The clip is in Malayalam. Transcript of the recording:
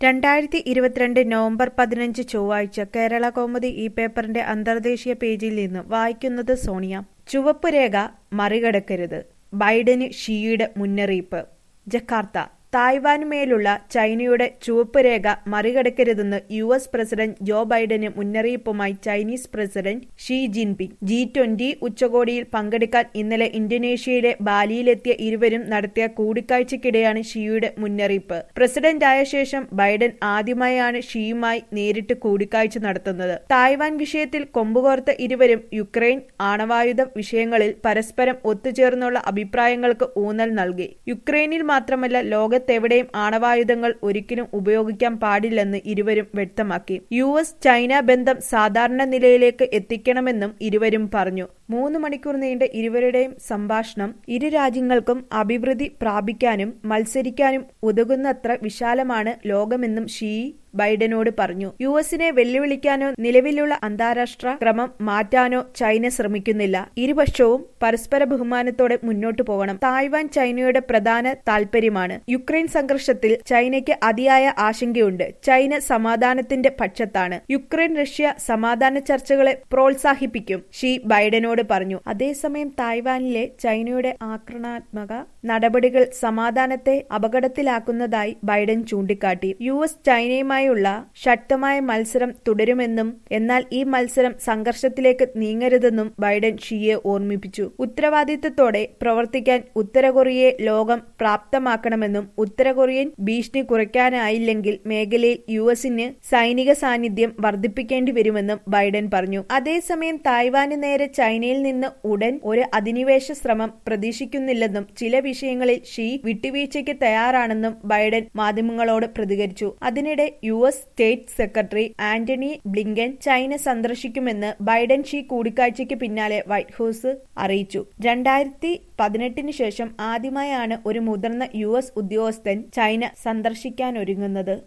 രണ്ടായിരത്തി ഇരുപത്തിരണ്ട് നവംബർ പതിനഞ്ച് ചൊവ്വാഴ്ച കേരള കൗമുദി ഈ പേപ്പറിന്റെ അന്തർദേശീയ പേജിൽ നിന്ന് വായിക്കുന്നത് സോണിയ ചുവപ്പ് രേഖ മറികടക്കരുത് ബൈഡന് ഷിയുടെ മുന്നറിയിപ്പ് ജക്കാർത്ത തായ്വാനുമേലുള്ള ചൈനയുടെ ചുവപ്പ് രേഖ മറികടക്കരുതെന്ന് യു എസ് പ്രസിഡന്റ് ജോ ബൈഡന് മുന്നറിയിപ്പുമായി Chinese president Xi Jinping G twenty ഉച്ചകോടിയിൽ പങ്കെടുക്കാൻ ഇന്നലെ ഇന്തോനേഷ്യയിലെ ബാലിയിലെത്തിയ ഇരുവരും നടത്തിയ കൂടിക്കാഴ്ചയ്ക്കിടെയാണ് ഷിയുടെ മുന്നറിയിപ്പ് പ്രസിഡന്റായ ശേഷം ബൈഡൻ ആദ്യമായാണ് ഷിയുമായി നേരിട്ട് കൂടിക്കാഴ്ച നടത്തുന്നത് തായ്വാൻ വിഷയത്തിൽ കൊമ്പുകോർത്ത ഇരുവരും യുക്രൈൻ ആണവായുധ വിഷയങ്ങളിൽ പരസ്പരം ഒത്തുചേർന്നുള്ള അഭിപ്രായങ്ങൾക്ക് ഊന്നൽ നൽകി യുക്രൈനിൽ മാത്രമല്ല ലോകത്തെവിടെയും ആണവായുധങ്ങൾ ഒരിക്കലും ഉപയോഗിക്കാൻ പാടില്ലെന്ന് ഇരുവരും വ്യക്തമാക്കി യു എസ് ചൈന ബന്ധം സാധാരണ നിലയിലേക്ക് എത്തിക്കണമെന്നും ഇരുവരും പറഞ്ഞു മൂന്ന് മണിക്കൂർ നീണ്ട ഇരുവരുടെയും സംഭാഷണം ഇരു രാജ്യങ്ങൾക്കും അഭിവൃദ്ധി പ്രാപിക്കാനും മത്സരിക്കാനും ഉതകുന്നത്ര വിശാലമാണ് ലോകമെന്നും ഷീ ബൈഡനോട് പറഞ്ഞു യു എസിനെ വെല്ലുവിളിക്കാനോ നിലവിലുള്ള അന്താരാഷ്ട്ര ക്രമം മാറ്റാനോ ചൈന ശ്രമിക്കുന്നില്ല ഇരുപക്ഷവും പരസ്പര ബഹുമാനത്തോടെ മുന്നോട്ടു പോകണം തായ്വാൻ ചൈനയുടെ പ്രധാന താൽപര്യമാണ് യുക്രൈൻ സംഘർഷത്തിൽ ചൈനയ്ക്ക് അതിയായ ആശങ്കയുണ്ട് ചൈന സമാധാനത്തിന്റെ പക്ഷത്താണ് യുക്രൈൻ റഷ്യ സമാധാന ചർച്ചകളെ പ്രോത്സാഹിപ്പിക്കും ഷീ ബൈഡനോട് പറഞ്ഞു അതേസമയം തായ്വാനിലെ ചൈനയുടെ ആക്രമണാത്മക നടപടികൾ സമാധാനത്തെ അപകടത്തിലാക്കുന്നതായി ബൈഡൻ ചൂണ്ടിക്കാട്ടി യു എസ് ചൈനയുമായുള്ള ശക്തമായ മത്സരം തുടരുമെന്നും എന്നാൽ ഈ മത്സരം സംഘർഷത്തിലേക്ക് നീങ്ങരുതെന്നും ബൈഡൻ ഷിയെ ഓർമ്മിപ്പിച്ചു ഉത്തരവാദിത്തത്തോടെ പ്രവർത്തിക്കാൻ ഉത്തര കൊറിയയെ ലോകം പ്രാപ്തമാക്കണമെന്നും ഉത്തര കൊറിയൻ ഭീഷണി കുറയ്ക്കാനായില്ലെങ്കിൽ മേഖലയിൽ യു എസിന് സൈനിക സാന്നിധ്യം വർദ്ധിപ്പിക്കേണ്ടി വരുമെന്നും ബൈഡൻ പറഞ്ഞു അതേസമയം തായ്വാന് നേരെ ചൈനയിൽ നിന്ന് ഉടൻ ഒരു അധിനിവേശ ശ്രമം പ്രതീക്ഷിക്കുന്നില്ലെന്നും ചില വിഷയങ്ങളിൽ ഷീ വിട്ടുവീഴ്ചയ്ക്ക് തയ്യാറാണെന്നും ബൈഡൻ മാധ്യമങ്ങളോട് പ്രതികരിച്ചു അതിനിടെ U S state secretary Antony Blinken China സന്ദർശിക്കുമെന്ന് ബൈഡൻ ഷീ കൂടിക്കാഴ്ചയ്ക്ക് പിന്നാലെ വൈറ്റ് ഹൌസ് അറിയിച്ചു രണ്ടായിരത്തി പതിനെട്ടിന് ശേഷം ആദ്യമായാണ് ഒരു മുതിർന്ന യു എസ് ഉദ്യോഗസ്ഥൻ ചൈന സന്ദർശിക്കാനൊരുങ്ങുന്നത്